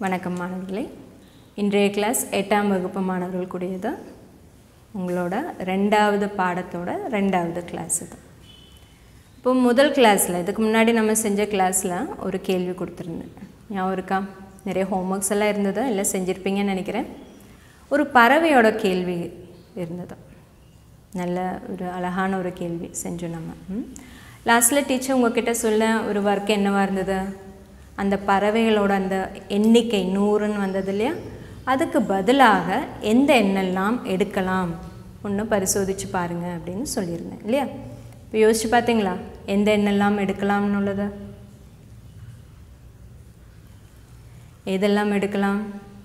வணக்கம் மாணவர்களே இன்றைய கிளாஸ் எட்டாம் வகுப்பு மாணவர்கள் கூடியது உங்களோட ரெண்டாவது பாடத்தோட ரெண்டாவது கிளாஸ் இது இப்போ முதல் கிளாஸில் இதுக்கு முன்னாடி நம்ம செஞ்ச கிளாஸில் ஒரு கேள்வி கொடுத்துருந்தேன் ஞாபகம் இருக்கா நிறைய ஹோம்ஒர்க்ஸ் எல்லாம் இருந்தது எல்லாம் செஞ்சுருப்பீங்கன்னு நினைக்கிறேன் ஒரு பறவையோட கேள்வி இருந்தது நல்ல ஒரு அழகான ஒரு கேள்வி செஞ்சோம் நம்ம லாஸ்ட்டில் டீச்சர் உங்ககிட்ட சொல்ல ஒரு ஒர்க் என்னவாக இருந்தது அந்த பறவைகளோட அந்த எண்ணிக்கை நூறுன்னு வந்தது இல்லையா அதுக்கு பதிலாக எந்த எண்ணெல்லாம் எடுக்கலாம் ஒன்று பரிசோதித்து பாருங்கள் அப்படின்னு சொல்லியிருந்தேன் இல்லையா இப்போ யோசிச்சு பார்த்தீங்களா எந்த எண்ணெல்லாம் எடுக்கலாம்னு உள்ளது எதெல்லாம் எடுக்கலாம்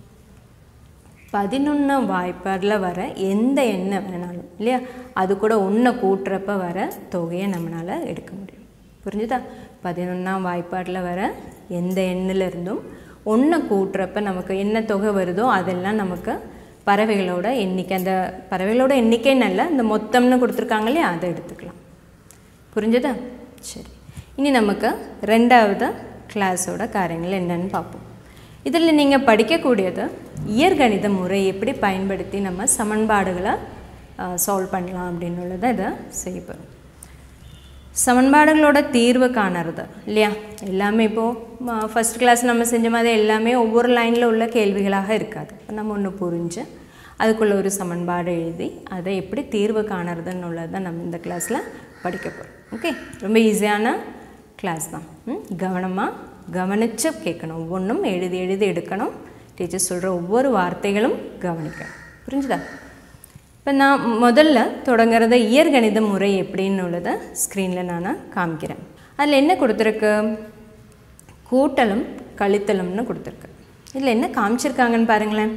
பதினொன்று வாய்ப்பாடில் வர எந்த எண்ணெய் வேணாலும் இல்லையா அது கூட ஒன்றை கூட்டுறப்ப வர தொகையை நம்மளால் எடுக்க முடியும் புரிஞ்சுதா பதினொன்றாம் வாய்ப்பாடில் வர எந்த எண்ணிலிருந்தும் ஒன்றை கூட்டுறப்ப நமக்கு என்ன தொகை வருதோ அதெல்லாம் நமக்கு பறவைகளோட எண்ணிக்கை அந்த பறவைகளோட எண்ணிக்கை நல்ல இந்த மொத்தம்னு கொடுத்துருக்காங்க இல்லையா அதை எடுத்துக்கலாம் புரிஞ்சுதா சரி இனி நமக்கு ரெண்டாவது கிளாஸோட காரியங்கள் என்னன்னு பார்ப்போம் இதில் நீங்கள் படிக்கக்கூடியது இயற்கணித முறை எப்படி பயன்படுத்தி நம்ம சமன்பாடுகளை சால்வ் பண்ணலாம் அப்படின்னு உள்ளதை இதை செய்ய போகிறோம் சமன்பாடுகளோட தீர்வு காணறது இல்லையா எல்லாமே இப்போது ஃபஸ்ட் கிளாஸ் நம்ம செஞ்ச மாதிரி எல்லாமே ஒவ்வொரு லைனில் உள்ள கேள்விகளாக இருக்காது இப்போ நம்ம ஒன்று புரிஞ்சு அதுக்குள்ளே ஒரு சமன்பாடு எழுதி அதை எப்படி தீர்வு காணறதுன்னு உள்ளது தான் நம்ம இந்த கிளாஸில் படிக்க போகிறோம் ஓகே ரொம்ப ஈஸியான கிளாஸ் தான் கவனமாக கவனித்து கேட்கணும் ஒவ்வொன்றும் எழுதி எழுதி எடுக்கணும் டீச்சர் சொல்கிற ஒவ்வொரு வார்த்தைகளும் கவனிக்கணும் புரிஞ்சுதா இப்போ நான் முதல்ல தொடங்குறத இயற்கணித முறை எப்படின்னு உள்ளதை ஸ்க்ரீனில் நான் காமிக்கிறேன் அதில் என்ன கொடுத்துருக்கு கூட்டலும் கழித்தலும்னு கொடுத்துருக்கு இதில் என்ன காமிச்சிருக்காங்கன்னு பாருங்களேன்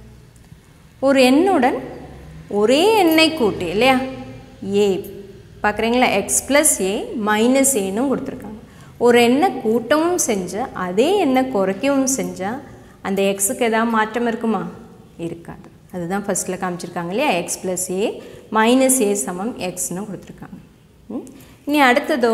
ஒரு எண்ணுடன் ஒரே எண்ணை கூட்டி இல்லையா ஏ பார்க்குறீங்களா எக்ஸ் ப்ளஸ் ஏ மைனஸ் ஏன்னு கொடுத்துருக்காங்க ஒரு எண்ணை கூட்டவும் செஞ்சு அதே எண்ணை குறைக்கவும் செஞ்சால் அந்த எக்ஸுக்கு எதாவது மாற்றம் இருக்குமா இருக்காது அதுதான் ஃபஸ்ட்டில் காமிச்சிருக்காங்க இல்லையா x plus a minus a சமம் எக்ஸ்னு கொடுத்துருக்காங்க இனி அடுத்ததோ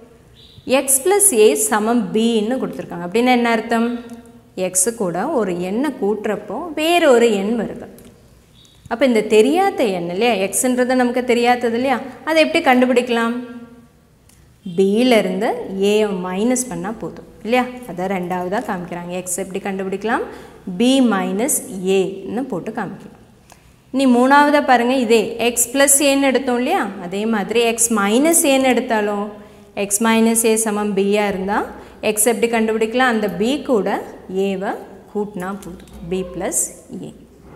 எக்ஸ் ப்ளஸ் ஏ சமம் பின்னு கொடுத்துருக்காங்க அப்படின்னா என்ன அர்த்தம் எக்ஸு கூட ஒரு எண்ணை கூட்டுறப்போ வேறு ஒரு எண் வருது அப்போ இந்த தெரியாத எண் இல்லையா எக்ஸுன்றது நமக்கு தெரியாதது இல்லையா அதை எப்படி கண்டுபிடிக்கலாம் பியிலேருந்து ஏ மைனஸ் பண்ணால் போதும் இல்லையா அதை ரெண்டாவதாக காமிக்கிறாங்க எக்ஸ் எப்படி கண்டுபிடிக்கலாம் பி மைனஸ் ஏன்னு போட்டு காமிக்கலாம் இனி மூணாவதாக பாருங்கள் இதே எக்ஸ் ப்ளஸ் ஏன்னு எடுத்தோம் இல்லையா அதே மாதிரி எக்ஸ் மைனஸ் ஏன்னு எடுத்தாலும் எக்ஸ் மைனஸ் ஏ சமம் பியாக இருந்தால் எக்ஸ் எப்படி கண்டுபிடிக்கலாம் அந்த பி கூட ஏவை கூட்டினா போதும் பி ப்ளஸ் ஏ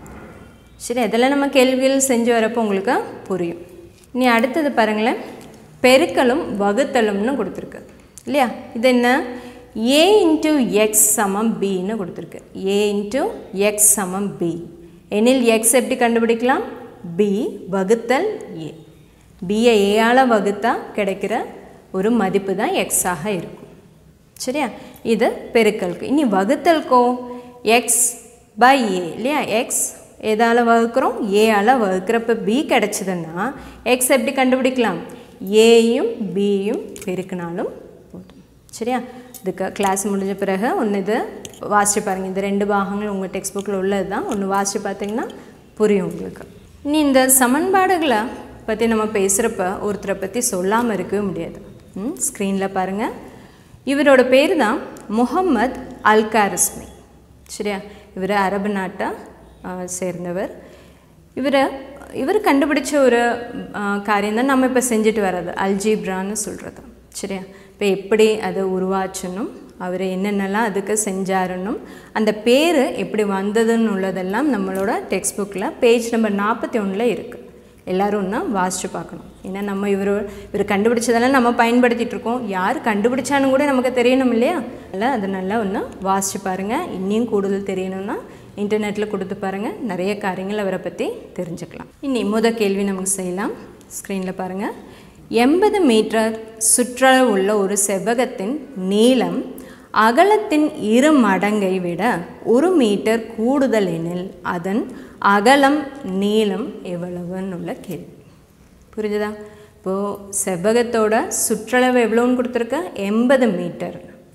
சரி இதெல்லாம் நம்ம கேள்விகள் செஞ்சு வரப்போ உங்களுக்கு புரியும் இனி அடுத்தது பாருங்களேன் பெருக்கலும் வகுத்தலும்னு கொடுத்துருக்கு இல்லையா இது என்ன ஏ இன்ட்டு எக்ஸ் சமம் பின்னு கொடுத்துருக்கு ஏ இன்ட்டு எக்ஸ் சமம் பி எனில் எக்ஸ் எப்படி கண்டுபிடிக்கலாம் பி வகுத்தல் ஏ பியை ஏயால் வகுத்தா கிடைக்கிற ஒரு மதிப்பு தான் எக்ஸாக இருக்கும் சரியா இது பெருக்கலுக்கு இனி வகுத்தலுக்கோ எக்ஸ் பை ஏ இல்லையா எக்ஸ் எதால் வகுக்கிறோம் ஏயால் வகுக்கிறப்ப பி கிடச்சிதுன்னா எக்ஸ் எப்படி கண்டுபிடிக்கலாம் ஏயும் பியும் பெருக்கினாலும் போதும் சரியா இதுக்கு கிளாஸ் முடிஞ்ச பிறகு ஒன்று இது வாசித்து பாருங்கள் இந்த ரெண்டு பாகங்கள் உங்கள் டெக்ஸ்ட் புக்கில் உள்ளது தான் ஒன்று வாசித்து பார்த்தீங்கன்னா புரியும் உங்களுக்கு இனி இந்த சமன்பாடுகளை பற்றி நம்ம பேசுகிறப்ப ஒருத்தரை பற்றி சொல்லாமல் இருக்கவே முடியாது ம் ஸ்க்ரீனில் பாருங்கள் இவரோட பேர் தான் முகம்மது அல்காரிஸ்மி சரியா இவர் அரபு நாட்டை சேர்ந்தவர் இவரை இவர் கண்டுபிடிச்ச ஒரு காரியம் தான் நம்ம இப்போ செஞ்சுட்டு வர்றது அல்ஜீப்ரான்னு சொல்கிறது சரியா இப்போ எப்படி அதை உருவாச்சனும் அவர் என்னென்னலாம் அதுக்கு செஞ்சாருன்னும் அந்த பேர் எப்படி வந்ததுன்னு உள்ளதெல்லாம் நம்மளோட டெக்ஸ்ட் புக்கில் பேஜ் நம்பர் நாற்பத்தி ஒன்றில் இருக்குது எல்லோரும் ஒன்றா வாசித்து பார்க்கணும் ஏன்னா நம்ம இவர் இவர் கண்டுபிடிச்சதெல்லாம் நம்ம பயன்படுத்திகிட்டு இருக்கோம் யார் கண்டுபிடிச்சான்னு கூட நமக்கு தெரியணும் இல்லையா அதனால் அது நல்லா ஒன்று வாசித்து பாருங்கள் இன்னும் கூடுதல் தெரியணும்னா இன்டர்நெட்டில் கொடுத்து பாருங்கள் நிறைய காரியங்கள் அவரை பற்றி தெரிஞ்சுக்கலாம் இனி முத கேள்வி நமக்கு செய்யலாம் ஸ்க்ரீனில் பாருங்கள் எண்பது மீட்டர் சுற்றளவு உள்ள ஒரு செவ்வகத்தின் நீளம் அகலத்தின் இரு மடங்கை விட ஒரு மீட்டர் கூடுதல் எனில் அதன் அகலம் நீளம் எவ்வளவுன்னு உள்ள கேள்வி புரிஞ்சுதா இப்போது செவ்வகத்தோட சுற்றளவு எவ்வளோன்னு கொடுத்துருக்க எண்பது மீட்டர்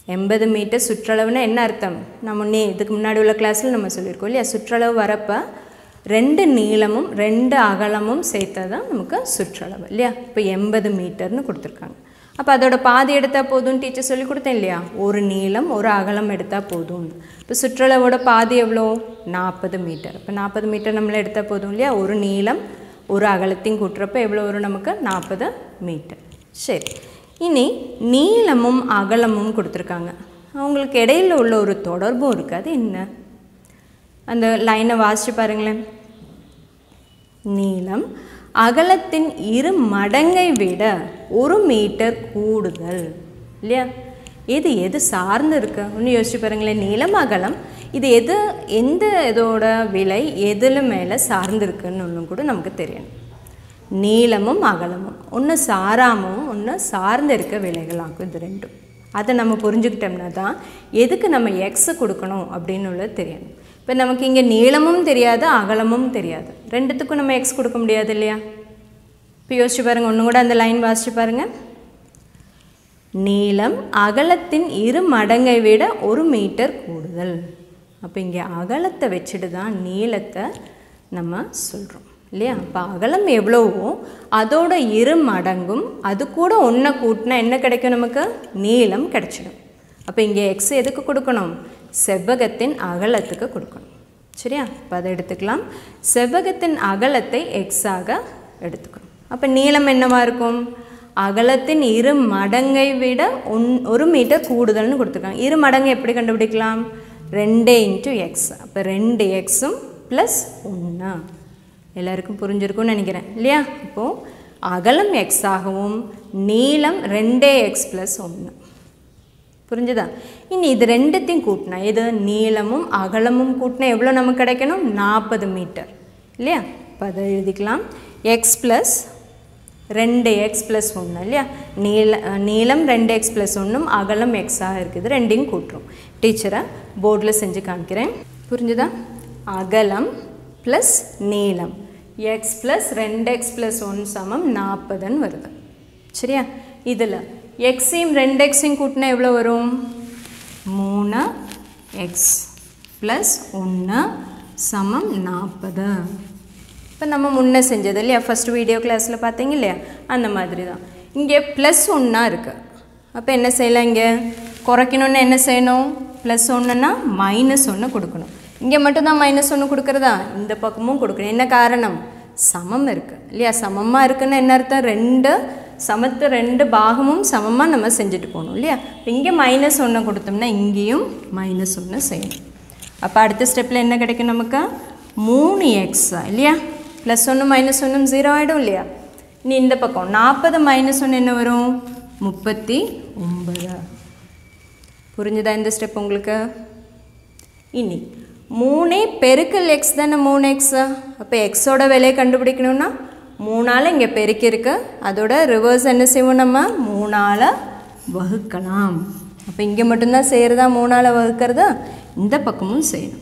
எண்பது மீட்டர் சுற்றளவுனா என்ன அர்த்தம் நம்ம முன்னே இதுக்கு முன்னாடி உள்ள கிளாஸில் நம்ம சொல்லியிருக்கோம் இல்லையா சுற்றளவு வரப்போ ரெண்டு நீளமும் ரெண்டு அகலமும் சேர்த்தா தான் நமக்கு சுற்றளவு இல்லையா இப்போ எண்பது மீட்டர்னு கொடுத்துருக்காங்க அப்போ அதோட பாதி எடுத்தால் போதும்னு டீச்சர் சொல்லி கொடுத்தேன் இல்லையா ஒரு நீளம் ஒரு அகலம் எடுத்தால் போதும் இப்போ சுற்றளவோட பாதி எவ்வளோ நாற்பது மீட்டர் இப்போ நாற்பது மீட்டர் நம்மள எடுத்தால் போதும் இல்லையா ஒரு நீளம் ஒரு அகலத்தையும் கூட்டுறப்ப எவ்வளோ வரும் நமக்கு நாற்பது மீட்டர் சரி இனி நீளமும் அகலமும் கொடுத்துருக்காங்க அவங்களுக்கு இடையில உள்ள ஒரு தொடர்பும் இருக்குது அது என்ன அந்த லைனை வாசிச்சு பாருங்களேன் நீளம் அகலத்தின் இரு மடங்கை விட ஒரு மீட்டர் கூடுதல் இல்லையா இது எது சார்ந்து இருக்கு ஒன்று யோசிச்சு பாருங்களேன் நீளம் அகலம் இது எது எந்த இதோட விலை எதில் மேலே சார்ந்து இருக்குன்னு ஒன்றும் கூட நமக்கு தெரியணும் நீளமும் அகலமும் ஒன்று சாராமும் ஒன்று சார்ந்து இருக்க விலைகளாகும் இது ரெண்டும் அதை நம்ம புரிஞ்சுக்கிட்டோம்னா தான் எதுக்கு நம்ம எக்ஸு கொடுக்கணும் அப்படின்னு உள்ளது தெரியணும் இப்போ நமக்கு இங்கே நீளமும் தெரியாது அகலமும் தெரியாது ரெண்டுத்துக்கும் நம்ம எக்ஸ் கொடுக்க முடியாது இல்லையா இப்போ யோசிச்சு பாருங்கள் ஒன்று கூட அந்த லைன் வாசிச்சு பாருங்கள் நீளம் அகலத்தின் இரு மடங்கை விட ஒரு மீட்டர் கூடுதல் அப்போ இங்கே அகலத்தை வச்சுட்டு தான் நீளத்தை நம்ம சொல்கிறோம் இல்லையா அப்போ அகலம் எவ்வளவோ அதோட இரு மடங்கும் அது கூட ஒன்றை கூட்டினா என்ன கிடைக்கும் நமக்கு நீளம் கிடைச்சிடும் அப்போ இங்கே எக்ஸ் எதுக்கு கொடுக்கணும் செவ்வகத்தின் அகலத்துக்கு கொடுக்கணும் சரியா இப்போ அதை எடுத்துக்கலாம் செவ்வகத்தின் அகலத்தை எக்ஸாக எடுத்துக்கணும் அப்போ நீளம் என்னவா இருக்கும் அகலத்தின் இரு மடங்கை விட ஒன் ஒரு மீட்டர் கூடுதல்னு கொடுத்துருக்காங்க இரு மடங்கு எப்படி கண்டுபிடிக்கலாம் ரெண்டு இன்ட்டு எக்ஸ் அப்போ ரெண்டு எக்ஸும் ப்ளஸ் ஒன்று எல்லாருக்கும் புரிஞ்சிருக்கும்னு நினைக்கிறேன் இல்லையா இப்போது அகலம் எக்ஸ் ஆகவும் நீளம் ரெண்டே எக்ஸ் ப்ளஸ் ஒன்று புரிஞ்சுதா இனி இது ரெண்டுத்தையும் கூட்டினா இது நீளமும் அகலமும் கூட்டினா எவ்வளோ நமக்கு கிடைக்கணும் நாற்பது மீட்டர் இல்லையா இப்போ அதை எழுதிக்கலாம் எக்ஸ் ப்ளஸ் ரெண்டு எக்ஸ் ப்ளஸ் ஒன்று இல்லையா நீள நீளம் ரெண்டு எக்ஸ் ப்ளஸ் ஒன்றும் அகலம் எக்ஸாக இருக்குது ரெண்டையும் கூட்டுரும் டீச்சரை போர்டில் செஞ்சு காமிக்கிறேன் புரிஞ்சுதா அகலம் ப்ளஸ் நீளம் எக்ஸ் ப்ளஸ் ரெண்டு எக்ஸ் ப்ளஸ் ஒன் சமம் நாற்பதுன்னு வருது சரியா இதில் எக்ஸையும் ரெண்டு எக்ஸையும் கூட்டினா எவ்வளோ வரும் மூணு எக்ஸ் ப்ளஸ் ஒன்று சமம் நாற்பது இப்போ நம்ம முன்னே செஞ்சது இல்லையா ஃபஸ்ட் வீடியோ கிளாஸில் பார்த்தீங்க இல்லையா அந்த மாதிரி தான் இங்கே ப்ளஸ் ஒன்றா இருக்குது அப்போ என்ன செய்யலாம் இங்கே குறைக்கணுன்னு என்ன செய்யணும் ப்ளஸ் ஒன்றுனா மைனஸ் ஒன்று கொடுக்கணும் இங்கே மட்டும்தான் மைனஸ் ஒன்று கொடுக்குறதா இந்த பக்கமும் கொடுக்கணும் என்ன காரணம் சமம் இருக்குது இல்லையா சமமாக இருக்குன்னு என்ன அர்த்தம் ரெண்டு சமத்து ரெண்டு பாகமும் சமமாக நம்ம செஞ்சுட்டு போகணும் இல்லையா இங்கே மைனஸ் ஒன்று கொடுத்தோம்னா இங்கேயும் மைனஸ் ஒன்று செய்யணும் அப்போ அடுத்த ஸ்டெப்பில் என்ன கிடைக்கும் நமக்கு மூணு எக்ஸா இல்லையா ப்ளஸ் ஒன்று மைனஸ் ஒன்றும் ஜீரோ ஆகிடும் இல்லையா நீ இந்த பக்கம் நாற்பது மைனஸ் ஒன்று என்ன வரும் முப்பத்தி ஒன்பது புரிஞ்சுதா இந்த ஸ்டெப் உங்களுக்கு இனி மூணே பெருக்கல் எக்ஸ் தானே மூணு எக்ஸா அப்போ எக்ஸோட விலையை கண்டுபிடிக்கணும்னா மூணால் இங்கே பெருக்கி இருக்கு அதோட ரிவர்ஸ் என்ன செய்வோம் நம்ம மூணால் வகுக்கலாம் அப்போ இங்கே மட்டும்தான் செய்கிறதா மூணால் வகுக்கிறதா இந்த பக்கமும் செய்யணும்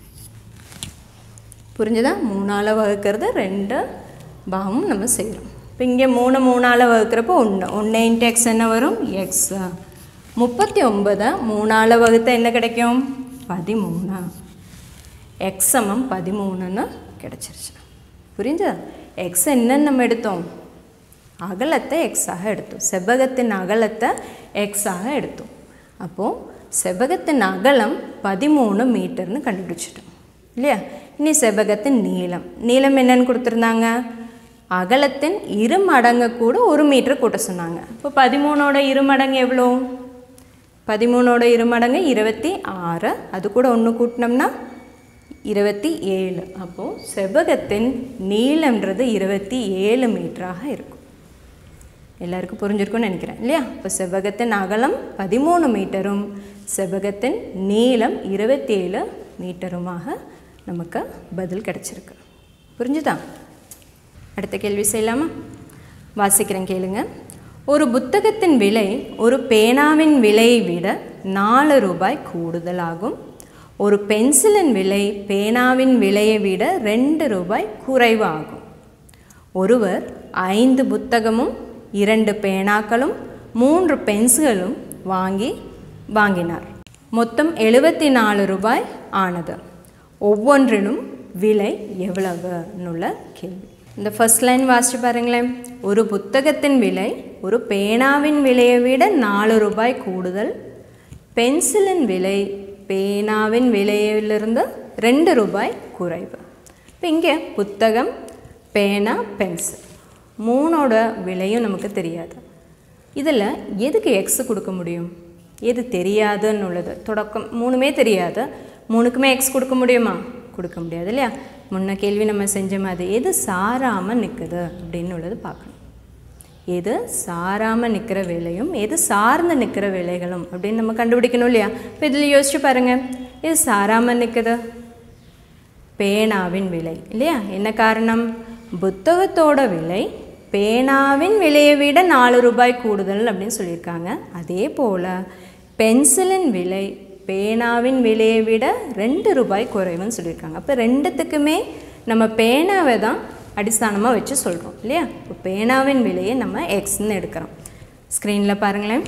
புரிஞ்சுதா மூணால் வகுக்கிறது ரெண்டு பாகமும் நம்ம செய்கிறோம் இப்போ இங்கே மூணு மூணால் வகுக்கிறப்போ ஒன்று ஒன்று இன்ட்டு எக்ஸ் என்ன வரும் எக்ஸ் முப்பத்தி ஒன்பதை மூணால் வகுத்தா என்ன கிடைக்கும் பதிமூணு எக்ஸ் சமம் பதிமூணுன்னு கிடச்சிருச்சு புரிஞ்சதா எக்ஸ் என்னன்னு நம்ம எடுத்தோம் அகலத்தை எக்ஸாக எடுத்தோம் செவ்வகத்தின் அகலத்தை எக்ஸாக எடுத்தோம் அப்போது செவ்வகத்தின் அகலம் பதிமூணு மீட்டர்னு கண்டுபிடிச்சிட்டோம் இல்லையா இனி செவ்வகத்தின் நீளம் நீளம் என்னன்னு கொடுத்துருந்தாங்க அகலத்தின் இரு மடங்கு கூட ஒரு மீட்டர் கூட்ட சொன்னாங்க இப்போ பதிமூணோட இரு மடங்கு எவ்வளோ பதிமூணோட இரு மடங்கு இருபத்தி ஆறு அது கூட ஒன்று கூட்டினோம்னா இருபத்தி ஏழு அப்போது செவ்வகத்தின் நீளம்ன்றது இருபத்தி ஏழு மீட்டராக இருக்கும் எல்லாருக்கும் புரிஞ்சிருக்கும்னு நினைக்கிறேன் இல்லையா இப்போ செவ்வகத்தின் அகலம் பதிமூணு மீட்டரும் செவ்வகத்தின் நீளம் இருபத்தி ஏழு மீட்டருமாக நமக்கு பதில் கிடச்சிருக்கு புரிஞ்சுதா அடுத்த கேள்வி செய்யலாமா வாசிக்கிறேன் கேளுங்க ஒரு புத்தகத்தின் விலை ஒரு பேனாவின் விலையை விட நாலு ரூபாய் கூடுதலாகும் ஒரு பென்சிலின் விலை பேனாவின் விலையை விட ரெண்டு ரூபாய் குறைவாகும் ஒருவர் ஐந்து புத்தகமும் இரண்டு பேனாக்களும் மூன்று பென்சில்களும் வாங்கி வாங்கினார் மொத்தம் எழுபத்தி நாலு ரூபாய் ஆனது ஒவ்வொன்றிலும் விலை எவ்வளவுன்னுள்ள கேள்வி இந்த ஃபர்ஸ்ட் லைன் வாசிச்சு பாருங்களேன் ஒரு புத்தகத்தின் விலை ஒரு பேனாவின் விலையை விட நாலு ரூபாய் கூடுதல் பென்சிலின் விலை பேனாவின் விலையிலிருந்து ரெண்டு ரூபாய் குறைவு இப்போ இங்கே புத்தகம் பேனா பென்சில் மூணோட விலையும் நமக்கு தெரியாது இதில் எதுக்கு எக்ஸ் கொடுக்க முடியும் எது தெரியாதுன்னு உள்ளது தொடக்கம் மூணுமே தெரியாது மூணுக்குமே எக்ஸ் கொடுக்க முடியுமா கொடுக்க முடியாது இல்லையா முன்ன கேள்வி நம்ம செஞ்ச மாதிரி எது சாராமல் நிற்குது அப்படின்னு உள்ளது பார்க்கணும் எது சாராமல் நிற்கிற வேலையும் எது சார்ந்து நிற்கிற வேலைகளும் அப்படின்னு நம்ம கண்டுபிடிக்கணும் இல்லையா இப்போ இதில் யோசிச்சு பாருங்கள் எது சாராமல் நிற்குது பேனாவின் விலை இல்லையா என்ன காரணம் புத்தகத்தோட விலை பேனாவின் விலையை விட நாலு ரூபாய் கூடுதல் அப்படின்னு சொல்லியிருக்காங்க அதே போல் பென்சிலின் விலை பேனாவின் விலையை விட ரெண்டு ரூபாய் குறைவுன்னு சொல்லியிருக்காங்க அப்போ ரெண்டுத்துக்குமே நம்ம பேனாவை தான் அடிസ്ഥാனமாக வச்சு சொல்கிறோம் இல்லையா இப்போ பேனாவின் விலையை நம்ம எக்ஸ்ன்னு எடுக்கிறோம் ஸ்க்ரீனில் பாருங்களேன்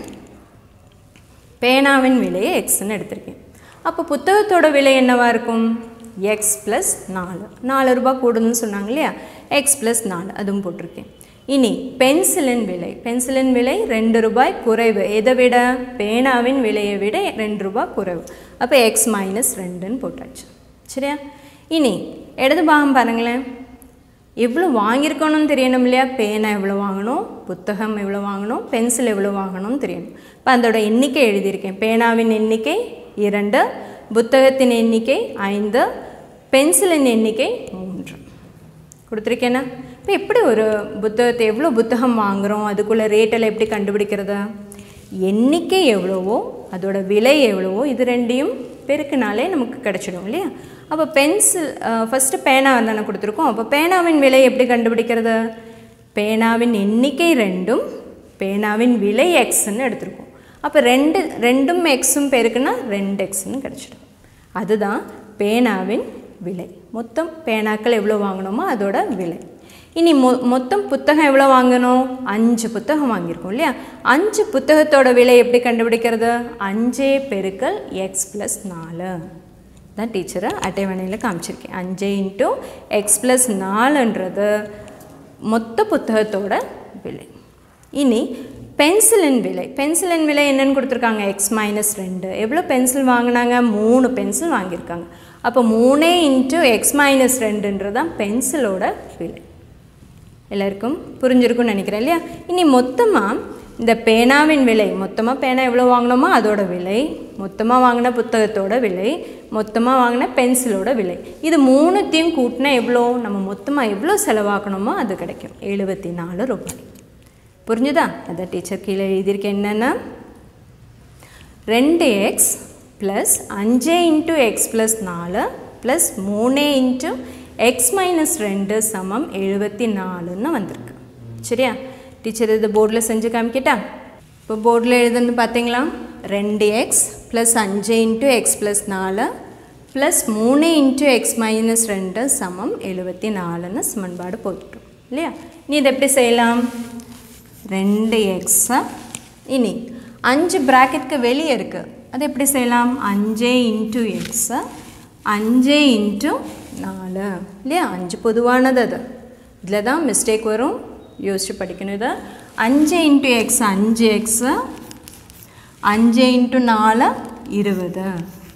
பேனாவின் விலையை எக்ஸ்ன்னு எடுத்திருக்கேன் அப்போ புத்தகத்தோட விலை என்னவா இருக்கும் எக்ஸ் ப்ளஸ் நாலு நாலு ரூபாய் கூடுதுன்னு சொன்னாங்க இல்லையா எக்ஸ் ப்ளஸ் நாலு அதுவும் போட்டிருக்கேன் இனி பென்சிலின் விலை பென்சிலின் விலை ரெண்டு ரூபாய் குறைவு எதை விட பேனாவின் விலையை விட ரெண்டு ரூபாய் குறைவு அப்போ எக்ஸ் மைனஸ் ரெண்டுன்னு போட்டாச்சு சரியா இனி இடது பாகம் பாருங்களேன் எவ்வளோ வாங்கியிருக்கணும்னு தெரியணும் இல்லையா பேனா எவ்வளோ வாங்கணும் புத்தகம் எவ்வளோ வாங்கணும் பென்சில் எவ்வளோ வாங்கணும்னு தெரியணும் இப்போ அதோட எண்ணிக்கை எழுதியிருக்கேன் பேனாவின் எண்ணிக்கை இரண்டு புத்தகத்தின் எண்ணிக்கை ஐந்து பென்சிலின் எண்ணிக்கை மூன்று கொடுத்துருக்கேன்னா இப்போ எப்படி ஒரு புத்தகத்தை எவ்வளோ புத்தகம் வாங்குகிறோம் அதுக்குள்ளே ரேட்டெல்லாம் எப்படி கண்டுபிடிக்கிறது எண்ணிக்கை எவ்வளவோ அதோட விலை எவ்வளவோ இது ரெண்டையும் பெருக்கினாலே நமக்கு கிடச்சிடும் இல்லையா அப்போ பென்சில் ஃபஸ்ட்டு பேனா தானே கொடுத்துருக்கோம் அப்போ பேனாவின் விலை எப்படி கண்டுபிடிக்கிறது பேனாவின் எண்ணிக்கை ரெண்டும் பேனாவின் விலை எக்ஸ்ன்னு எடுத்திருக்கோம் அப்போ ரெண்டு ரெண்டும் எக்ஸும் பெருக்குன்னா ரெண்டு எக்ஸ்ன்னு கிடச்சிடும் அதுதான் பேனாவின் விலை மொத்தம் பேனாக்கள் எவ்வளோ வாங்கினோமோ அதோட விலை இனி மொ மொத்தம் புத்தகம் எவ்வளோ வாங்கணும் அஞ்சு புத்தகம் வாங்கியிருக்கோம் இல்லையா அஞ்சு புத்தகத்தோட விலை எப்படி கண்டுபிடிக்கிறது அஞ்சே பெருக்கல் எக்ஸ் ப்ளஸ் நாலு தான் டீச்சரை அட்டைவணையில் காமிச்சிருக்கேன் அஞ்சு இன்ட்டு எக்ஸ் ப்ளஸ் நாலுன்றது மொத்த புத்தகத்தோட விலை இனி பென்சிலின் விலை பென்சிலின் விலை என்னன்னு கொடுத்துருக்காங்க எக்ஸ் மைனஸ் ரெண்டு எவ்வளோ பென்சில் வாங்கினாங்க மூணு பென்சில் வாங்கியிருக்காங்க அப்போ மூணே இன்ட்டு எக்ஸ் மைனஸ் ரெண்டுன்றது தான் பென்சிலோட விலை எல்லாருக்கும் புரிஞ்சிருக்கும்னு நினைக்கிறேன் இல்லையா இனி மொத்தமாக இந்த பேனாவின் விலை மொத்தமாக பேனா எவ்வளோ வாங்கினோமோ அதோட விலை மொத்தமாக வாங்கின புத்தகத்தோட விலை மொத்தமாக வாங்கின பென்சிலோட விலை இது மூணுத்தையும் கூட்டினா எவ்வளோ நம்ம மொத்தமாக எவ்வளோ செலவாக்கணுமோ அது கிடைக்கும் எழுபத்தி நாலு ரூபாய் புரிஞ்சுதா அதான் டீச்சர் கீழே எழுதியிருக்கேன் என்னென்னா ரெண்டு எக்ஸ் ப்ளஸ் அஞ்சு இன்ட்டு எக்ஸ் ப்ளஸ் நாலு ப்ளஸ் மூணு இன்ட்டு எக்ஸ் மைனஸ் ரெண்டு சமம் எழுபத்தி நாலுன்னு வந்திருக்கு சரியா டீச்சர் இது போர்டில் செஞ்சு காமிக்கிட்டா இப்போ போர்டில் எழுதுன்னு பார்த்தீங்களா ரெண்டு எக்ஸ் ப்ளஸ் அஞ்சு இன்ட்டு எக்ஸ் ப்ளஸ் நாலு ப்ளஸ் மூணு இன்ட்டு எக்ஸ் மைனஸ் ரெண்டு சமம் எழுபத்தி நாலுன்னு சமன்பாடு போட்டுட்டோம் இல்லையா நீ இதை எப்படி செய்யலாம் ரெண்டு எக்ஸா இனி அஞ்சு ப்ராக்கெட்க்கு வெளியே இருக்குது அது எப்படி செய்யலாம் அஞ்சு இன்ட்டு எக்ஸு அஞ்சு இன்ட்டு நாலு இல்லையா அஞ்சு பொதுவானது அது இதில் தான் மிஸ்டேக் வரும் யோசிச்சு படிக்கணும் இதை அஞ்சு இன்ட்டு எக்ஸ் அஞ்சு எக்ஸு அஞ்சு இன்ட்டு நாலு இருபது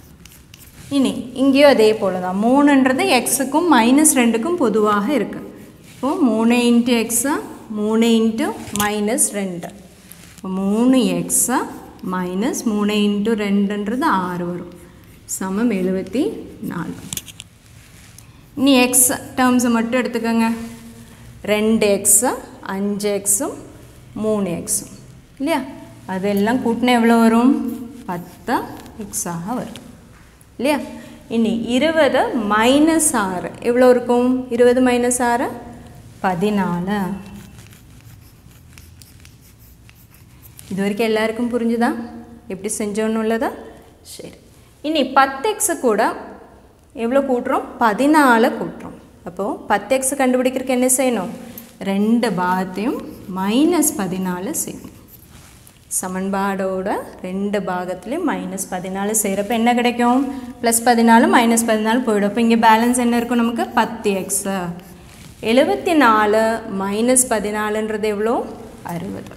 இனி இங்கேயும் அதே போல் தான் மூணுன்றது எக்ஸுக்கும் மைனஸ் ரெண்டுக்கும் பொதுவாக இருக்குது இப்போது மூணு இன்ட்டு எக்ஸு மூணு இன்ட்டு மைனஸ் ரெண்டு இப்போ மூணு எக்ஸு மைனஸ் மூணு இன்ட்டு ரெண்டுன்றது ஆறு வரும் சமம் எழுபத்தி நாலு இனி எக்ஸ் டேர்ம்ஸை மட்டும் எடுத்துக்கோங்க ரெண்டு எக்ஸு அஞ்சு எக்ஸும் மூணு எக்ஸும் இல்லையா அதெல்லாம் கூட்டினா எவ்வளோ வரும் பத்து எக்ஸாக வரும் இல்லையா இனி இருபது மைனஸ் ஆறு எவ்வளோ இருக்கும் இருபது மைனஸ் ஆறு பதினாலு இது வரைக்கும் எல்லாருக்கும் புரிஞ்சுதா எப்படி செஞ்சோன்னு உள்ளதா சரி இனி பத்து எக்ஸு கூட எவ்வளோ கூட்டுறோம் பதினாலு கூட்டுறோம் அப்போது பத்து எக்ஸ் கண்டுபிடிக்கிறதுக்கு என்ன செய்யணும் ரெண்டு பாகத்தையும் மைனஸ் பதினாலு செய்யணும் சமன்பாடோட ரெண்டு பாகத்துலேயும் மைனஸ் பதினாலு செய்கிறப்ப என்ன கிடைக்கும் ப்ளஸ் பதினாலு மைனஸ் பதினாலு போயிடும் அப்போ இங்கே பேலன்ஸ் என்ன இருக்கும் நமக்கு பத்து எக்ஸு எழுபத்தி நாலு மைனஸ் பதினாலுன்றது எவ்வளோ அறுபது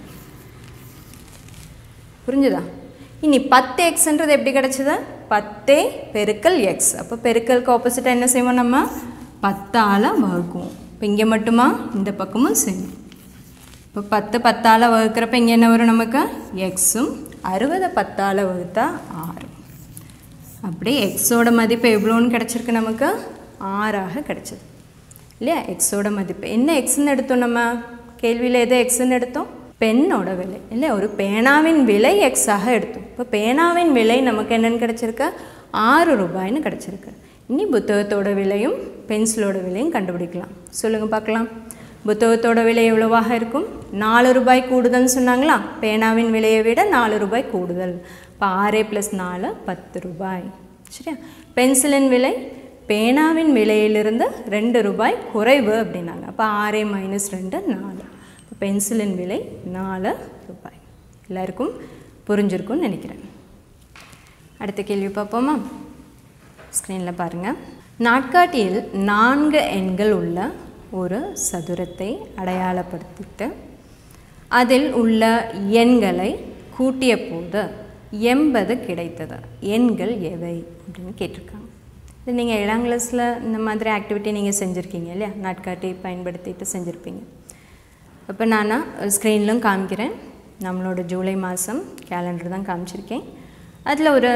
புரிஞ்சுதா இனி பத்து எக்ஸ்ன்றது எப்படி கிடச்சிது பத்தே பெருக்கல் எக்ஸ் அப்போ பெருக்கலுக்கு ஆப்போசிட்டாக என்ன செய்வோம் நம்ம பத்தால் வகுக்குவோம் இப்போ இங்கே மட்டுமா இந்த பக்கமும் செய்யும் இப்போ பத்து பத்தால் வகுக்கிறப்ப இங்கே என்ன வரும் நமக்கு எக்ஸும் அறுபதை பத்தால் வகுத்தா ஆறு அப்படியே எக்ஸோட மதிப்பு எவ்வளோன்னு கிடச்சிருக்கு நமக்கு ஆறாக கிடச்சிது இல்லையா எக்ஸோட மதிப்பு என்ன எக்ஸ்ன்னு எடுத்தோம் நம்ம கேள்வியில் எது எக்ஸ்ன்னு எடுத்தோம் பெண்ணோட விலை இல்லை ஒரு பேனாவின் விலை எக்ஸாக எடுத்தோம் இப்போ பேனாவின் விலை நமக்கு என்னென்னு கிடச்சிருக்கு ஆறு ரூபாய்னு கிடச்சிருக்கு இனி புத்தகத்தோட விலையும் பென்சிலோட விலையும் கண்டுபிடிக்கலாம் சொல்லுங்கள் பார்க்கலாம் புத்தகத்தோட விலை எவ்வளவாக இருக்கும் நாலு ரூபாய் கூடுதல்னு சொன்னாங்களா பேனாவின் விலையை விட நாலு ரூபாய் கூடுதல் இப்போ ஆறே ப்ளஸ் நாலு பத்து ரூபாய் சரியா பென்சிலின் விலை பேனாவின் விலையிலிருந்து ரெண்டு ரூபாய் குறைவு அப்படின்னாங்க அப்போ ஆறே மைனஸ் ரெண்டு நாலு இப்போ பென்சிலின் விலை நாலு ரூபாய் எல்லாருக்கும் புரிஞ்சிருக்கும்னு நினைக்கிறேன் அடுத்த கேள்வி பார்ப்போமா ஸ்க்ரீனில் பாருங்கள் நாட்காட்டியில் நான்கு எண்கள் உள்ள ஒரு சதுரத்தை அடையாளப்படுத்திட்டு அதில் உள்ள எண்களை கூட்டிய போது எண்பது கிடைத்தது எண்கள் எவை அப்படின்னு கேட்டிருக்காங்க இது நீங்கள் ஏழாம் கிளாஸில் இந்த மாதிரி ஆக்டிவிட்டி நீங்கள் செஞ்சுருக்கீங்க இல்லையா நாட்காட்டி பயன்படுத்திட்டு செஞ்சுருப்பீங்க இப்போ நான் ஸ்க்ரீன்லும் காமிக்கிறேன் நம்மளோட ஜூலை மாதம் கேலண்டர் தான் காமிச்சிருக்கேன் அதில் ஒரு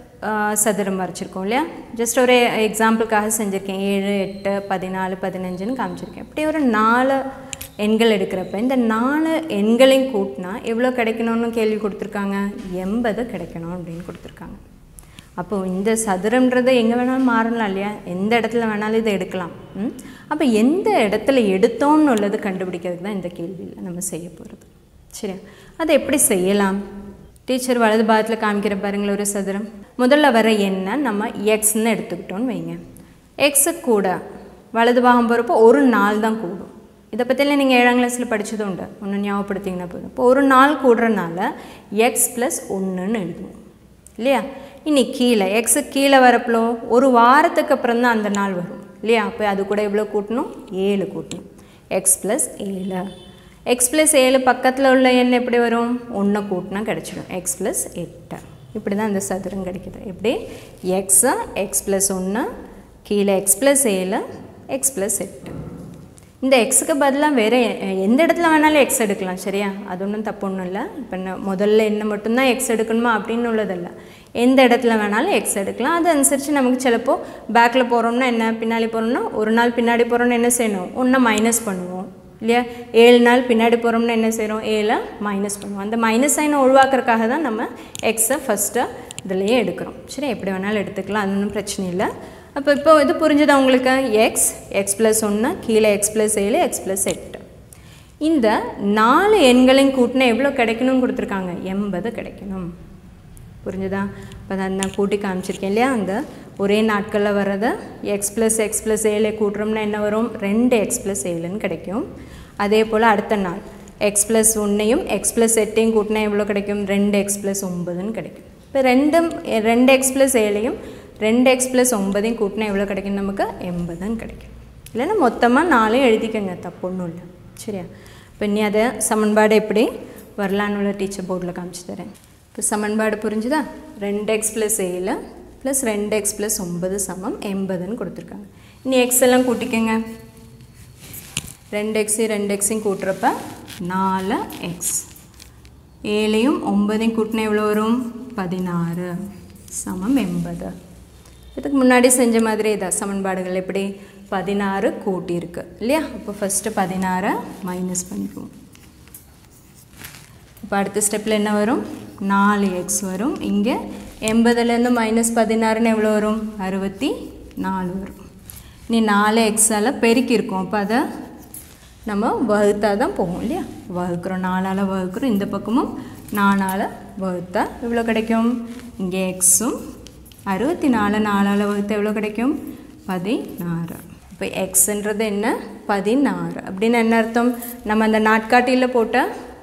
சதுரம் வரைச்சிருக்கோம் இல்லையா ஜஸ்ட் ஒரு எக்ஸாம்பிளுக்காக செஞ்சுருக்கேன் ஏழு எட்டு பதினாலு பதினஞ்சுன்னு காமிச்சிருக்கேன் இப்படி ஒரு நாலு எண்கள் எடுக்கிறப்ப இந்த நாலு எண்களையும் கூட்டினா எவ்வளோ கிடைக்கணும்னு கேள்வி கொடுத்துருக்காங்க எண்பது கிடைக்கணும் அப்படின்னு கொடுத்துருக்காங்க அப்போது இந்த சதுரம்ன்றது எங்கே வேணாலும் மாறலாம் இல்லையா எந்த இடத்துல வேணாலும் இதை எடுக்கலாம் ம் அப்போ எந்த இடத்துல எடுத்தோம்னு உள்ளது கண்டுபிடிக்கிறதுக்கு தான் இந்த கேள்வியில் நம்ம செய்ய போகிறது சரியா அதை எப்படி செய்யலாம் டீச்சர் வலது பாகத்தில் காமிக்கிற பாருங்களேன் ஒரு சதுரம் முதல்ல வர எண்ணை நம்ம எக்ஸ்ன்னு எடுத்துக்கிட்டோன்னு வைங்க எக்ஸு கூட வலது பாகம் போகிறப்போ ஒரு நாள் தான் கூடும் இதை பற்றிலாம் நீங்கள் ஏழாம் கிளாஸில் படித்ததும் உண்டு ஒன்று ஞாபகப்படுத்திங்கன்னா போதும் இப்போ ஒரு நாள் கூடுறனால எக்ஸ் ப்ளஸ் ஒன்றுன்னு எழுதுவோம் இல்லையா இனி கீழே எக்ஸு கீழே வரப்போ ஒரு வாரத்துக்கு அப்புறம் தான் அந்த நாள் வரும் இல்லையா அப்போ அது கூட எவ்வளோ கூட்டணும் ஏழு கூட்டணும் எக்ஸ் ப்ளஸ் ஏழு எக்ஸ் ப்ளஸ் ஏழு பக்கத்தில் உள்ள எண் எப்படி வரும் ஒன்று கூட்டினா கிடச்சிடும் எக்ஸ் ப்ளஸ் எட்டு இப்படி தான் இந்த சதுரம் கிடைக்குது எப்படி எக்ஸு எக்ஸ் ப்ளஸ் ஒன்று கீழே எக்ஸ் ப்ளஸ் ஏழு எக்ஸ் ப்ளஸ் எட்டு இந்த எக்ஸுக்கு பதிலாக வேறு எந்த இடத்துல வேணாலும் எக்ஸ் எடுக்கலாம் சரியா அது ஒன்றும் தப்பு ஒன்றும் இல்லை இப்போ நான் முதல்ல என்ன மட்டும்தான் எக்ஸ் எடுக்கணுமா அப்படின்னு உள்ளதில்ல எந்த இடத்துல வேணாலும் எக்ஸ் எடுக்கலாம் அது அனுசரித்து நமக்கு சிலப்போ பேக்கில் போகிறோம்னா என்ன பின்னாடி போகிறோம்னா ஒரு நாள் பின்னாடி போகிறோம்னா என்ன செய்யணும் ஒன்றை மைனஸ் பண்ணுவோம் இல்லையா ஏழு நாள் பின்னாடி போகிறோம்னா என்ன செய்கிறோம் ஏழை மைனஸ் பண்ணுவோம் அந்த மைனஸ் சைனை ஒழுவாக்குறதுக்காக தான் நம்ம எக்ஸை ஃபஸ்ட்டு இதுலேயே எடுக்கிறோம் சரி எப்படி வேணாலும் எடுத்துக்கலாம் அது ஒன்றும் பிரச்சனை இல்லை அப்போ இப்போ இது புரிஞ்சுதா உங்களுக்கு எக்ஸ் எக்ஸ் ப்ளஸ் ஒன்று கீழே எக்ஸ் ப்ளஸ் ஏழு எக்ஸ் ப்ளஸ் எட்டு இந்த நாலு எண்களையும் கூட்டினா எவ்வளோ கிடைக்கணும்னு கொடுத்துருக்காங்க எண்பது கிடைக்கணும் புரிஞ்சுதா இப்போ தான் நான் கூட்டி காமிச்சிருக்கேன் இல்லையா அந்த ஒரே நாட்களில் வர்றதை எக்ஸ் ப்ளஸ் எக்ஸ் ப்ளஸ் ஏழு கூட்டுறோம்னா என்ன வரும் ரெண்டு எக்ஸ் ப்ளஸ் ஏழுன்னு கிடைக்கும் அதே போல் அடுத்த நாள் எக்ஸ் ப்ளஸ் ஒன்றையும் எக்ஸ் ப்ளஸ் எட்டையும் கூட்டினா எவ்வளோ கிடைக்கும் ரெண்டு எக்ஸ் ப்ளஸ் ஒம்பதுன்னு கிடைக்கும் இப்போ ரெண்டும் ரெண்டு எக்ஸ் ப்ளஸ் ஏழையும் ரெண்டு எக்ஸ் ப்ளஸ் ஒம்பதையும் கூட்டினா எவ்வளோ கிடைக்கும் நமக்கு எண்பதுன்னு கிடைக்கும் இல்லைன்னா மொத்தமாக நாளையும் எழுதிக்கங்க தப்பு ஒன்றும் இல்லை சரியா இப்போ இனி அதை சமன்பாடு எப்படி வரலான்னு உள்ள டீச்சர் போர்டில் காமிச்சு தரேன் இப்போ சமன்பாடு புரிஞ்சுதா ரெண்டு எக்ஸ் ப்ளஸ் ஏழு ப்ளஸ் ரெண்டு எக்ஸ் ப்ளஸ் ஒம்பது சமம் எண்பதுன்னு கொடுத்துருக்காங்க இனி எக்ஸ் எல்லாம் கூட்டிக்கங்க ரெண்டு எக்ஸையும் ரெண்டு எக்ஸையும் கூட்டுறப்ப நாலு எக்ஸ் ஏழையும் ஒம்பதையும் கூட்டினா எவ்வளோ வரும் பதினாறு சமம் எண்பது இதுக்கு முன்னாடி செஞ்ச மாதிரி இதான் சமன்பாடுகள் எப்படி பதினாறு கூட்டியிருக்கு இல்லையா அப்போ ஃபஸ்ட்டு பதினாறை மைனஸ் பண்ணிக்குவோம் இப்போ அடுத்த ஸ்டெப்பில் என்ன வரும் நாலு எக்ஸ் வரும் இங்கே எண்பதுலேருந்து மைனஸ் பதினாறுன்னு எவ்வளோ வரும் அறுபத்தி நாலு வரும் நீ நாலு எக்ஸால் பெருக்கியிருக்கோம் அப்போ அதை நம்ம வகுத்தா தான் போகும் இல்லையா வகுக்கிறோம் நாலால் வகுக்கிறோம் இந்த பக்கமும் நாலால் வகுத்தா எவ்வளோ கிடைக்கும் இங்கே எக்ஸும் அறுபத்தி நாலு நாலால் வகுத்தா எவ்வளோ கிடைக்கும் பதினாறு இப்போ எக்ஸுன்றது என்ன பதினாறு அப்படின்னு என்ன அர்த்தம் நம்ம அந்த நாட்காட்டியில் போட்ட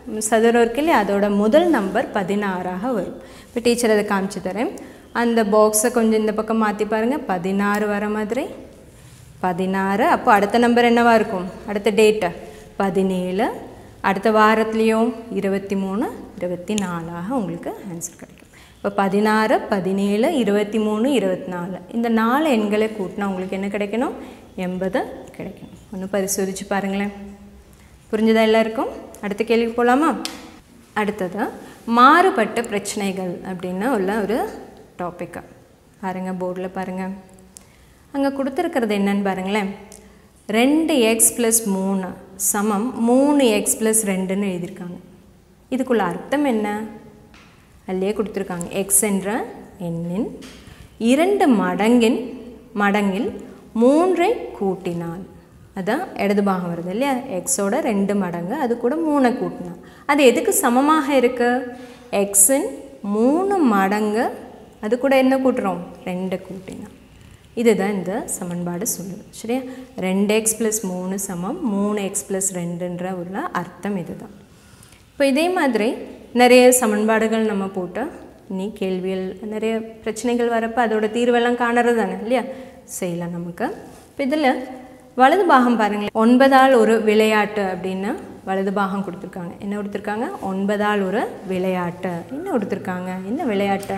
சதுரம் இருக்கு இல்லையா அதோட முதல் நம்பர் பதினாறாக வரும் இப்போ டீச்சர் அதை காமிச்சு தரேன் அந்த பாக்ஸை கொஞ்சம் இந்த பக்கம் மாற்றி பாருங்கள் பதினாறு வர மாதிரி பதினாறு அப்போ அடுத்த நம்பர் என்னவா இருக்கும் அடுத்த டேட்டு பதினேழு அடுத்த வாரத்துலேயும் இருபத்தி மூணு இருபத்தி நாலாக உங்களுக்கு ஆன்சர் கிடைக்கும் இப்போ பதினாறு பதினேழு இருபத்தி மூணு இருபத்தி நாலு இந்த நாலு எண்களை கூட்டினா உங்களுக்கு என்ன கிடைக்கணும் எண்பது கிடைக்கணும் ஒன்று பரிசோதிச்சு பாருங்களேன் புரிஞ்சுதா எல்லாருக்கும் அடுத்த கேள்விக்கு போகலாமா அடுத்தது மாறுபட்ட பிரச்சனைகள் அப்படின்னு உள்ள ஒரு டாப்பிக்கா பாருங்கள் போர்டில் பாருங்கள் அங்கே கொடுத்துருக்கிறது என்னன்னு பாருங்களேன் ரெண்டு எக்ஸ் ப்ளஸ் மூணு சமம் மூணு எக்ஸ் ப்ளஸ் ரெண்டுன்னு எழுதியிருக்காங்க இதுக்குள்ள அர்த்தம் என்ன அல்லையே கொடுத்துருக்காங்க எக்ஸ் என்ற எண்ணின் இரண்டு மடங்கின் மடங்கில் மூன்றை கூட்டினால் அதான் இடது பாகம் வருது இல்லையா எக்ஸோட ரெண்டு மடங்கு அது கூட மூணை கூட்டினா அது எதுக்கு சமமாக இருக்கு எக்ஸின் மூணு மடங்கு அது கூட என்ன கூட்டுறோம் ரெண்டு கூட்டினா இதுதான் இந்த சமன்பாடு சொல்லுது சரியா ரெண்டு எக்ஸ் ப்ளஸ் மூணு சமம் மூணு எக்ஸ் ப்ளஸ் ரெண்டுன்ற உள்ள அர்த்தம் இதுதான் இப்போ இதே மாதிரி நிறைய சமன்பாடுகள் நம்ம போட்டு இனி கேள்விகள் நிறைய பிரச்சனைகள் வரப்போ அதோட தீர்வெல்லாம் காணறது தானே இல்லையா செய்யலாம் நமக்கு இப்போ இதில் வலது பாகம் பாருங்களேன் ஒன்பதால் ஒரு விளையாட்டு அப்படின்னு வலது பாகம் கொடுத்துருக்காங்க என்ன கொடுத்துருக்காங்க ஒன்பதால் ஒரு விளையாட்டு என்ன கொடுத்துருக்காங்க என்ன விளையாட்டு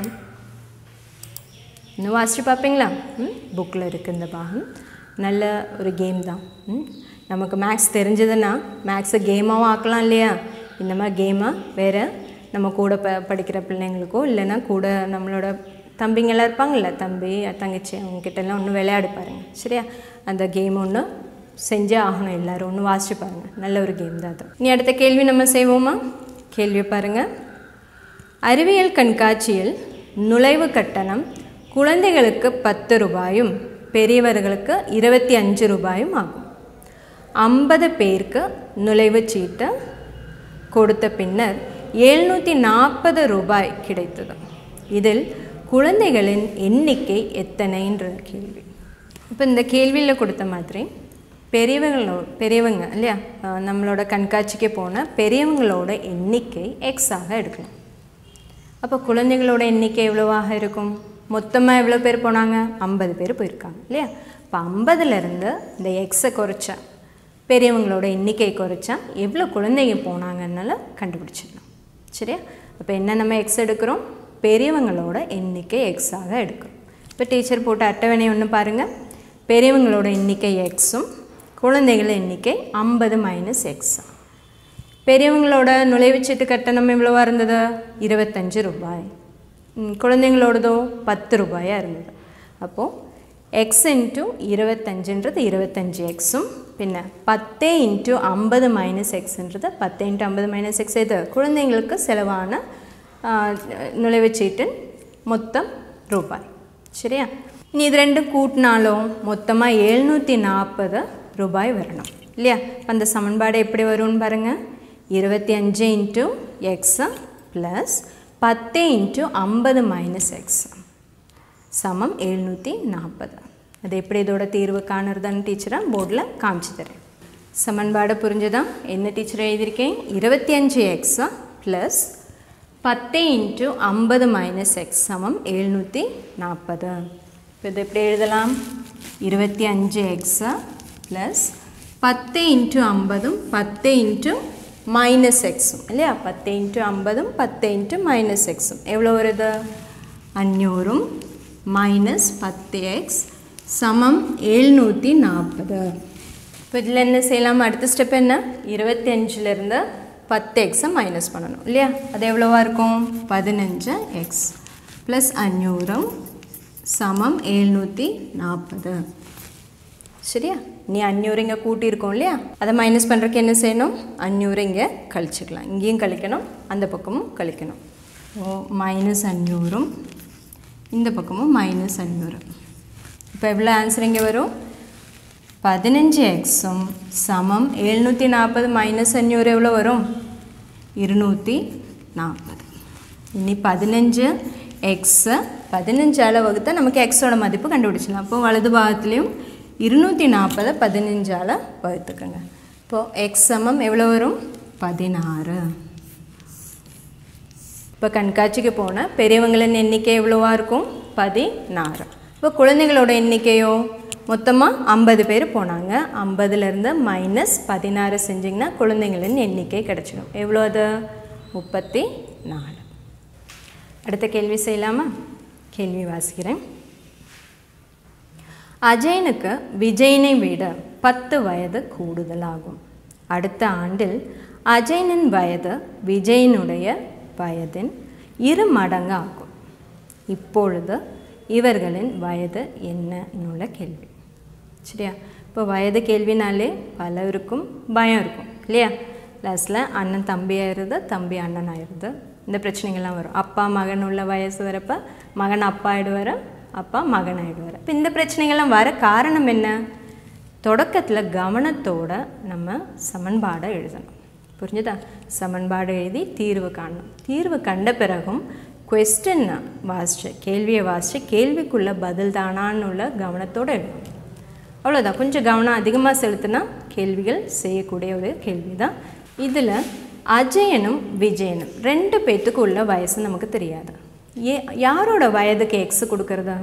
இன்னும் வாசிச்சு பார்ப்பீங்களா ம் புக்கில் இருக்குது இந்த பாகம் நல்ல ஒரு கேம் தான் ம் நமக்கு மேக்ஸ் தெரிஞ்சதுன்னா மேக்ஸை கேமாகவும் ஆக்கலாம் இல்லையா இந்த மாதிரி கேமாக வேறு நம்ம கூட ப படிக்கிற பிள்ளைங்களுக்கோ இல்லைன்னா கூட நம்மளோட தம்பிங்கெல்லாம் இருப்பாங்கள்ல தம்பி தங்கச்சி அவங்கக்கிட்டலாம் ஒன்று விளையாடு பாருங்க சரியா அந்த கேம் ஒன்று செஞ்சே ஆகணும் எல்லோரும் ஒன்று வாசிச்சு பாருங்கள் நல்ல ஒரு கேம் தான் அது இனி அடுத்த கேள்வி நம்ம செய்வோமா கேள்வியை பாருங்கள் அறிவியல் கண்காட்சியில் நுழைவு கட்டணம் குழந்தைகளுக்கு பத்து ரூபாயும் பெரியவர்களுக்கு இருபத்தி அஞ்சு ரூபாயும் ஆகும் ஐம்பது பேருக்கு நுழைவுச் சீட்டு கொடுத்த பின்னர் எழுநூற்றி நாற்பது ரூபாய் கிடைத்தது இதில் குழந்தைகளின் எண்ணிக்கை எத்தனைன்ற கேள்வி இப்போ இந்த கேள்வியில் கொடுத்த மாதிரி பெரியவங்களோ பெரியவங்க இல்லையா அஹ் நம்மளோட கண்காட்சிக்கு போன பெரியவங்களோட எண்ணிக்கை எக்ஸாக எடுக்கணும் அப்போ குழந்தைகளோட எண்ணிக்கை எவ்வளவாக இருக்கும் மொத்தமாக எவ்வளோ பேர் போனாங்க ஐம்பது பேர் போயிருக்காங்க இல்லையா இப்போ ஐம்பதுலேருந்து இந்த எக்ஸை குறைச்சா பெரியவங்களோட எண்ணிக்கை குறைச்சா எவ்வளோ குழந்தைங்க போனாங்கன்னால கண்டுபிடிச்சிடலாம் சரியா அப்போ என்ன நம்ம எக்ஸ் எடுக்கிறோம் பெரியவங்களோட எண்ணிக்கை எக்ஸாக எடுக்கிறோம் இப்போ டீச்சர் போட்ட அட்டவணை ஒன்று பாருங்கள் பெரியவங்களோட எண்ணிக்கை எக்ஸும் குழந்தைகள் எண்ணிக்கை ஐம்பது மைனஸ் எக்ஸா பெரியவங்களோட நுழைவுச்சீட்டு கட்டணம் எவ்வளோவா இருந்தது இருபத்தஞ்சு ரூபாய் ம், குழந்தைங்களோடதோ பத்து ரூபாயாக இருந்தது அப்போது எக்ஸ் இன்ட்டு இருபத்தஞ்சுன்றது இருபத்தஞ்சு எக்ஸும் பின்ன பத்து இன்ட்டு ஐம்பது மைனஸ் எக்ஸ்ன்றது பத்து இன்ட்டு ஐம்பது மைனஸ் எக்ஸ் இது குழந்தைங்களுக்கு செலவான ஆ, நுழைவுச்சீட்டின் மொத்தம் ரூபாய் சரியா நீ இது ரெண்டும் கூட்டினாலும் மொத்தமாக எழுநூற்றி நாற்பது ரூபாய் வரணும் இல்லையா அந்த சமன்பாடு எப்படி வரும்னு பாருங்கள் இருபத்தி அஞ்சு இன்ட்டு எக்ஸு ப்ளஸ் பத்து இன்ட்டு ஐம்பது மைனஸ் எக்ஸ் சமம் எழுநூற்றி நாற்பது அது எப்படி இதோட தீர்வு காணுறதுன்னு டீச்சராக போர்டில் காமிச்சு தரேன் சமன்பாடு புரிஞ்சுதா என்ன டீச்சர் எழுதியிருக்கேன் இருபத்தி அஞ்சு எக்ஸா ப்ளஸ் பத்து இன்ட்டு ஐம்பது மைனஸ் எக்ஸ் சமம் எழுநூற்றி நாற்பது இப்போ இது எப்படி எழுதலாம் இருபத்தி அஞ்சு எக்ஸா ப்ளஸ் பத்து இன்ட்டு ஐம்பதும் பத்து இன்ட்டு மைனஸ் எக்ஸும் இல்லையா பத்து இன்ட்டு ஐம்பதும் பத்து இன்ட்டு மைனஸ் எக்ஸும் எவ்வளோ வருது அஞ்சூறும் மைனஸ் பத்து எக்ஸ் சமம் எழுநூற்றி நாற்பது இப்போ இதில் என்ன செய்யலாம் அடுத்த ஸ்டெப் என்ன இருபத்தி அஞ்சுலேருந்து பத்து எக்ஸை மைனஸ் பண்ணணும் இல்லையா அது எவ்வளோவா இருக்கும் பதினஞ்சு எக்ஸ் ப்ளஸ் அஞ்சூறும் சமம் எழுநூற்றி நாற்பது சரியா நீ அஞ்சூறு இங்கே கூட்டியிருக்கோம் இல்லையா அதை மைனஸ் பண்ணுறதுக்கு என்ன செய்யணும் அஞ்சூறு இங்கே கழிச்சுக்கலாம் இங்கேயும் கழிக்கணும் அந்த பக்கமும் கழிக்கணும் ஓ மைனஸ் அஞ்சூறும் இந்த பக்கமும் மைனஸ் அஞ்சூறு இப்போ எவ்வளோ ஆன்சர் இங்கே வரும் பதினஞ்சு எக்ஸும் சமம் எழுநூற்றி நாற்பது மைனஸ் அஞ்சூறு எவ்வளோ வரும் இருநூற்றி நாற்பது இனி பதினஞ்சு எக்ஸை பதினஞ்சால் வகுத்தா நமக்கு எக்ஸோட மதிப்பு கண்டுபிடிச்சிடலாம் அப்போ வலது பாகத்துலேயும் இருநூற்றி நாற்பதை பதினஞ்சால் வகுத்துக்கோங்க இப்போது எக்ஸ் சமம் எவ்வளோ வரும் பதினாறு இப்போ கண்காட்சிக்கு போன பெரியவங்களின் எண்ணிக்கை எவ்வளோவா இருக்கும் பதினாறு இப்போ குழந்தைகளோட எண்ணிக்கையோ மொத்தமாக ஐம்பது பேர் போனாங்க ஐம்பதுலேருந்து மைனஸ் பதினாறு செஞ்சிங்கன்னா குழந்தைங்களின் எண்ணிக்கை கிடச்சிடும் எவ்வளோ அது முப்பத்தி நாலு அடுத்த கேள்வி செய்யலாமா கேள்வி வாசிக்கிறேன் அஜயனுக்கு விஜயனை விட பத்து வயது கூடுதலாகும் அடுத்த ஆண்டில் அஜயனின் வயது விஜயனுடைய வயதின் இரு மடங்கு ஆகும் இப்பொழுது இவர்களின் வயது என்னன்னுள்ள கேள்வி சரியா இப்போ வயது கேள்வினாலே பலருக்கும் பயம் இருக்கும் இல்லையா லாஸ்ட்டில் அண்ணன் தம்பி ஆயிடுது தம்பி அண்ணன் ஆயிடுது இந்த பிரச்சனைகள்லாம் வரும் அப்பா மகன் உள்ள வயசு வரப்ப மகன் அப்பா ஆயிடுவார் அப்பா மகன் ஆயிடுவார் இப்போ இந்த பிரச்சனைகள்லாம் வர காரணம் என்ன தொடக்கத்தில் கவனத்தோட நம்ம சமன்பாடை எழுதணும் புரிஞ்சுதா சமன்பாடு எழுதி தீர்வு காணணும் தீர்வு கண்ட பிறகும் கொஸ்டின் வாசிச்சு கேள்வியை வாசித்து கேள்விக்குள்ள பதில் தானான்னு உள்ள கவனத்தோடு எழுதணும் அவ்வளோதான் கொஞ்சம் கவனம் அதிகமாக செலுத்தினா கேள்விகள் செய்யக்கூடிய ஒரு கேள்வி தான் இதில் அஜயனும் விஜயனும் ரெண்டு பேத்துக்கு உள்ள வயசு நமக்கு தெரியாது ஏ யாரோட வயதுக்கு எக்ஸ் கொடுக்கறதா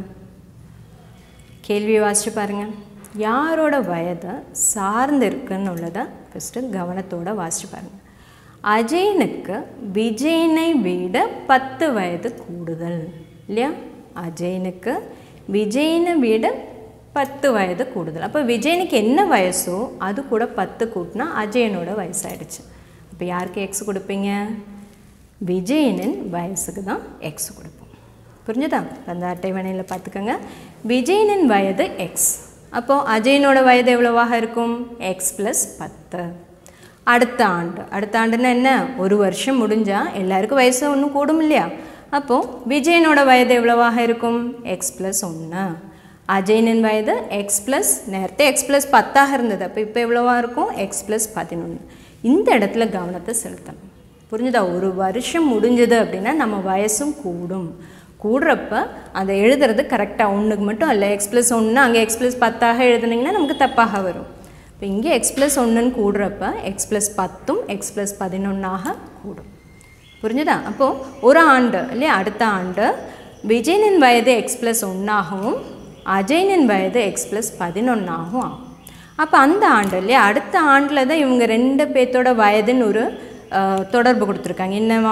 கேள்வியை வாசிச்சு பாருங்கள் யாரோட வயதை சார்ந்து இருக்குன்னு உள்ளதை ஃபஸ்ட்டு கவனத்தோட வாசிச்சு பாருங்கள் அஜயனுக்கு விஜயனை விட பத்து வயது கூடுதல் இல்லையா அஜயனுக்கு விஜயனை விட பத்து வயது கூடுதல் அப்போ விஜயனுக்கு என்ன வயசோ அது கூட பத்து கூட்டினா அஜயனோட வயசாயிடுச்சு அப்போ யாருக்கு எக்ஸ் கொடுப்பீங்க விஜயனின் வயசுக்கு தான் எக்ஸ் கொடுப்போம் புரிஞ்சுதா அந்த அட்டைவணையில் பார்த்துக்கோங்க விஜயனின் வயது எக்ஸ் அப்போது அஜயனோட வயது எவ்வளவாக இருக்கும் எக்ஸ் ப்ளஸ் பத்து அடுத்த ஆண்டு அடுத்த ஆண்டுன்னா என்ன ஒரு வருஷம் முடிஞ்சால் எல்லாருக்கும் வயசு ஒன்றும் கூடும் இல்லையா அப்போது விஜயனோட வயது எவ்வளவாக இருக்கும் எக்ஸ் ப்ளஸ் ஒன்று அஜயனின் வயது எக்ஸ் ப்ளஸ் நேரத்தை எக்ஸ் ப்ளஸ் பத்தாக இருந்தது அப்போ இப்போ எவ்வளவா இருக்கும் எக்ஸ் ப்ளஸ் பதினொன்று இந்த இடத்துல கவனத்தை செலுத்தணும் புரிஞ்சுதா ஒரு வருஷம் முடிஞ்சது அப்படின்னா நம்ம வயசும் கூடும் கூடுறப்ப அதை எழுதுறது கரெக்டாக ஒன்றுக்கு மட்டும் அல்ல எக்ஸ் ப்ளஸ் ஒன்று அங்கே எக்ஸ் ப்ளஸ் பத்தாக எழுதுனீங்கன்னா நமக்கு தப்பாக வரும் இப்போ இங்கே எக்ஸ் ப்ளஸ் ஒன்றுன்னு கூடுறப்ப எக்ஸ் ப்ளஸ் பத்தும் எக்ஸ் ப்ளஸ் பதினொன்றாக கூடும் புரிஞ்சுதா அப்போது ஒரு ஆண்டு இல்லையா அடுத்த ஆண்டு விஜயனின் வயது எக்ஸ் ப்ளஸ் ஒன்றாகவும் அஜயனின் வயது எக்ஸ் ப்ளஸ் பதினொன்றாகவும் ஆகும் அப்போ அந்த ஆண்டு இல்லையா அடுத்த ஆண்டில் தான் இவங்க ரெண்டு பேர்த்தோட வயதுன்னு ஒரு அஹ், தொடர்பு கொடுத்துருக்காங்க என்னவா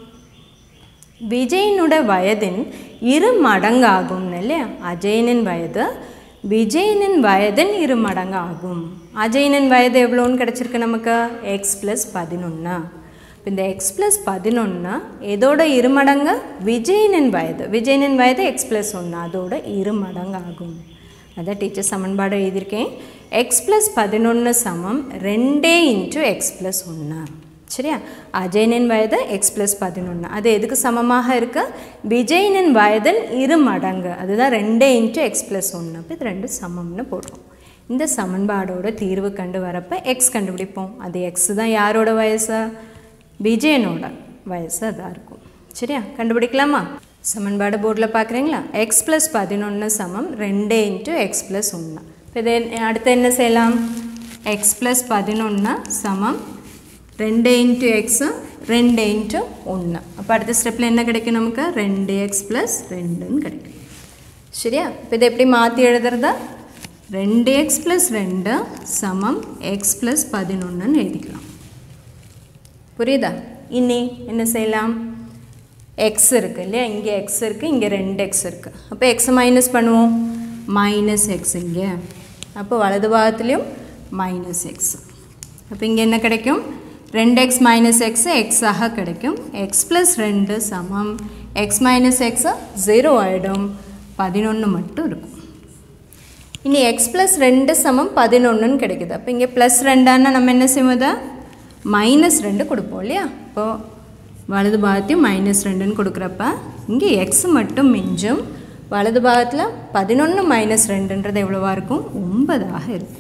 விஜயனோட வயதின் இரு மடங்காகும் இல்லையா அஜயனின் வயது விஜயனின் வயதின் இரு மடங்காகும் அஜயனின் வயது எவ்வளோன்னு கிடச்சிருக்கு நமக்கு எக்ஸ் ப்ளஸ் பதினொன்று இந்த எக்ஸ் ப்ளஸ் பதினொன்று எதோட இரு மடங்கு விஜயனின் வயது விஜயனின் வயது எக்ஸ் ப்ளஸ் ஒன்று அதோட இரு மடங்கு ஆகும் அதான் டீச்சர் சமன்பாடு எழுதியிருக்கேன் எக்ஸ் ப்ளஸ் பதினொன்று சமம் ரெண்டே இன்ட்டு எக்ஸ் ப்ளஸ் ஒன்று சரியா அஜயனின் வயது எக்ஸ் ப்ளஸ் பதினொன்று அது எதுக்கு சமமாக இருக்கு விஜயனின் வயதின் இரு மடங்கு அதுதான் ரெண்டே இன்ட்டு எக்ஸ் ப்ளஸ் ஒன்று அப்போ இது ரெண்டு சமம்னு போடுறோம் இந்த சமன்பாடோட தீர்வு கண்டு வரப்போ எக்ஸ் கண்டுபிடிப்போம் அது எக்ஸ் தான் யாரோட வயசு விஜயனோட வயசு அதாக இருக்கும் சரியா கண்டுபிடிக்கலாமா சமன்பாடு போர்டில் பார்க்குறீங்களா எக்ஸ் ப்ளஸ் பதினொன்று சமம் ரெண்டு இன்ட்டு எக்ஸ் ப்ளஸ் ஒன்று இப்போ இது என்ன- அடுத்து என்ன செய்யலாம் எக்ஸ் ப்ளஸ் பதினொன்று சமம் ரெண்டு இன்ட்டு எக்ஸு ரெண்டு இன்ட்டு ஒன்று அப்போ அடுத்த ஸ்டெப்பில் என்ன கிடைக்கும் நமக்கு ரெண்டு எக்ஸ் ப்ளஸ் ரெண்டுன்னு கிடைக்கும் சரியா இப்போ இதை எப்படி மாற்றி எழுதுறதா ரெண்டு எக்ஸ் ப்ளஸ் ரெண்டு சமம் எக்ஸ் ப்ளஸ் பதினொன்றுன்னு எழுதிக்கலாம் புரியுதா இனி என்ன செய்யலாம் எக்ஸ் இருக்குது இல்லையா இங்கே எக்ஸ் இருக்குது இங்கே ரெண்டு எக்ஸ் இருக்குது அப்போ எக்ஸை மைனஸ் பண்ணுவோம் மைனஸ் எக்ஸ் இங்கே அப்போ வலது பாகத்துலேயும் மைனஸ் எக்ஸ் அப்போ இங்கே என்ன கிடைக்கும் ரெண்டு எக்ஸ் மைனஸ் எக்ஸ் எக்ஸாக கிடைக்கும் எக்ஸ் ப்ளஸ் ரெண்டு சமம் எக்ஸ் மைனஸ் எக்ஸு ஜீரோ ஆகிடும் பதினொன்று மட்டும் இருக்கும் இனி எக்ஸ் ப்ளஸ் ரெண்டு சமம் பதினொன்றுன்னு கிடைக்குது அப்போ இங்கே ப்ளஸ் ரெண்டான்னா நம்ம என்ன செய்வோம் மைனஸ் ரெண்டு கொடுப்போம் இல்லையா இப்போது வலது பாகத்தையும் மைனஸ் ரெண்டுன்னு கொடுக்குறப்ப இங்கே எக்ஸ் மட்டும் மிஞ்சும் வலது பாகத்தில் பதினொன்று மைனஸ் ரெண்டுன்றது எவ்வளவா இருக்கும் ஒன்பதாக இருக்கும்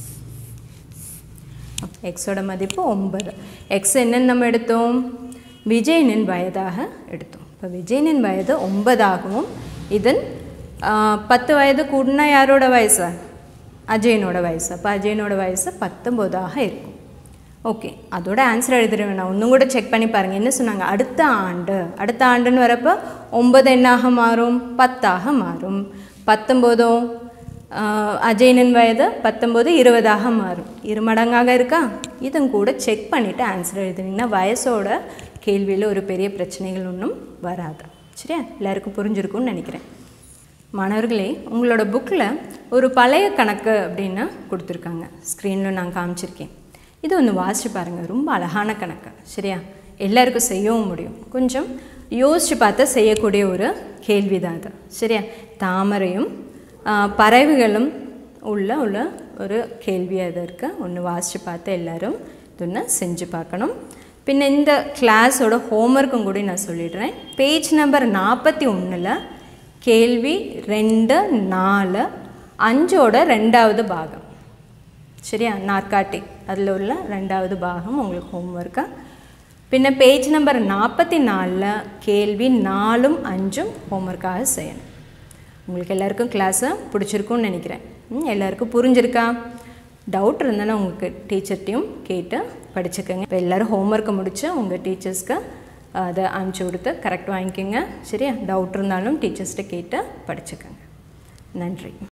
எக்ஸோட மதிப்பு ஒன்பது எக்ஸ் என்னன்னு நம்ம எடுத்தோம் விஜயனின் வயதாக எடுத்தோம் இப்போ விஜயனின் வயது ஒன்பதாகவும் இதன் ஆ, பத்து வயது கூடினா யாரோட வயசு அஜயனோட வயசு அப்போ அஜயனோட வயசு பத்தொம்போதாக இருக்கும் ஓகே அதோட ஆன்சர் எழுதிட வேணாம் ஒன்றும் கூட செக் பண்ணி பாருங்கள் என்ன சொன்னாங்க அடுத்த ஆண்டு அடுத்த ஆண்டுன்னு வரப்போ ஒன்பது எண்ணாக மாறும் பத்தாக மாறும் பத்தொம்போதும் ஆஹ், அஜயனின் வயது பத்தொம்போது இருபதாக மாறும் இரு மடங்காக இருக்கா இதுவும் கூட செக் பண்ணிவிட்டு ஆன்சர் எழுதுனீங்கன்னா வயசோட கேள்வியில் ஒரு பெரிய பிரச்சனைகள் ஒன்றும் வராது சரியா எல்லாருக்கும் புரிஞ்சிருக்கும்னு நினைக்கிறேன் மாணவர்களே உங்களோட புக்கில் ஒரு பழைய கணக்கு அப்படின்னு கொடுத்துருக்காங்க ஸ்க்ரீனில் நான் காமிச்சிருக்கேன் இது ஒன்று வாசிச்சு பாருங்கள் ரொம்ப அழகான கணக்கு சரியா எல்லாருக்கும் செய்யவும் முடியும் கொஞ்சம் யோசித்து பார்த்தா செய்யக்கூடிய ஒரு கேள்வி தான் அது சரியா தாமரையும் ஆ, பறவைகளும் உள்ள உள்ள ஒரு கேள்வியாக இது இருக்கு ஒன்று வாசித்து பார்த்து எல்லாரும் இது ஒன்று செஞ்சு பார்க்கணும் பின்ன இந்த கிளாஸோட ஹோம்ஒர்க்கும் கூட நான் சொல்லிடுறேன் பேஜ் நம்பர் நாற்பத்தி ஒன்றில் கேள்வி ரெண்டு நாலு அஞ்சோட ரெண்டாவது பாகம் சரியா நாற்காட்டி அதில் உள்ள ரெண்டாவது பாகம் உங்களுக்கு ஹோம்ஒர்க்கா பின்ன பேஜ் நம்பர் நாற்பத்தி நாலில் கேள்வி நாலும் அஞ்சும் ஹோம்ஒர்க்காக செய்யணும் உங்களுக்கு எல்லாருக்கும் கிளாஸை பிடிச்சிருக்கும்னு நினைக்கிறேன் ம், எல்லாருக்கும் புரிஞ்சிருக்கா டவுட் இருந்தாலும் உங்களுக்கு டீச்சர்ட்டையும் கேட்டு படிச்சுக்கோங்க இப்போ எல்லோரும் ஹோம்ஒர்க்கை முடித்து உங்கள் டீச்சர்ஸ்க்கு அதை அனுப்பிச்சி கொடுத்து கரெக்ட் வாங்கிக்கோங்க சரியா டவுட் இருந்தாலும் டீச்சர்ஸ்கிட்ட கேட்டு படிச்சுக்கோங்க நன்றி